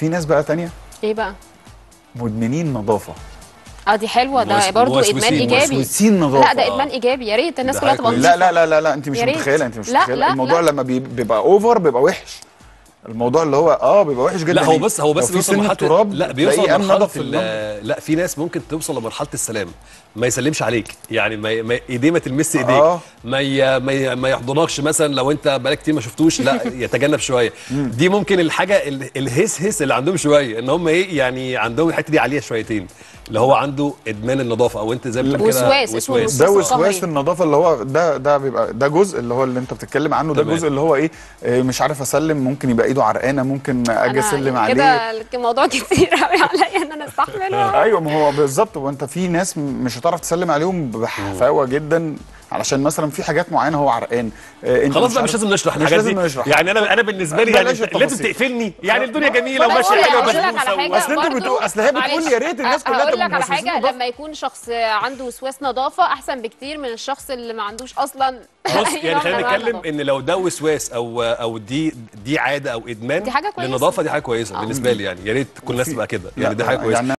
في ناس بقى تانية ايه بقى مدمنين نظافه اه دي حلوه ده موس- برضو ادمان موسوسين- ايجابي موسوسين نظافه لا ده ادمان ايجابي يا ريت الناس ده كلها حاجة تبقى كويسة. لا نظيفة. لا لا لا, لا انت مش يا ريت. متخيله انت مش لا، متخيله لا، الموضوع لا. لما بي- بيبقى اوفر بيبقى وحش الموضوع اللي هو اه بيبقى وحش جدا لا هو ليه؟ بس هو بس لو في بيوصل سن لمرحله التراب لا بيوصل تلاقيه قام لمرحله نضف ال- المنطقة. لا في ناس ممكن توصل لمرحله السلام ما يسلمش عليك يعني ما ما- ايديه ما تلمس ايديك آه. ما ي... ما, ي... ما يحضنكش مثلا لو انت بقالك كتير ما شفتوش لا يتجنب شويه دي ممكن الحاجه ال... الهس هس اللي عندهم شويه ان هم ايه يعني عندهم الحته دي عاليه شويتين اللي هو عنده ادمان النظافه او انت زي ما بتقول كده وسواس، اسمه وسواس ده الوسواس وسواس القهري. النضافه اللي هو ده ده بيبقى ده جزء اللي هو اللي انت بتتكلم عنه ده تمام. جزء اللي هو ايه آه، مش عارف اسلم ممكن يبقى ايده عرقانه ممكن اجي أنا اسلم عليه كده الموضوع كتير قوي عليا ان انا استحمله ايوه ما هو بالظبط وانت في ناس م- مش هتعرف تسلم عليهم بحفاوه جدا علشان مثلا في حاجات معينه هو عرقان آه، انت خلاص بقى عارف- مش لازم نشرح مش الحاجات لازم دي نشرح يعني انا انا بالنسبه لي يعني بلاش انت لازم التفاصيل. تقفلني يعني الدنيا جميله طب وماشيه أقول لك- حلوه أقول لك بسبوسه على حاجة و- اصل انت برضو- بتقول اصل هي بتقول معلش. يا ريت الناس كلها هقول تبقى لك على مؤسسين حاجه نظافة. لما يكون شخص عنده وسواس نظافه احسن بكتير من الشخص اللي ما عندوش اصلا بص أي يعني نوع خلينا من أنواع نتكلم النظافة. ان لو ده وسواس او او دي دي عاده او ادمان دي حاجة كويسة. للنظافه دي حاجه كويسه آه. بالنسبه لي يعني يا ريت كل الناس وفي- تبقى كده لا، يعني دي حاجه كويسه يعني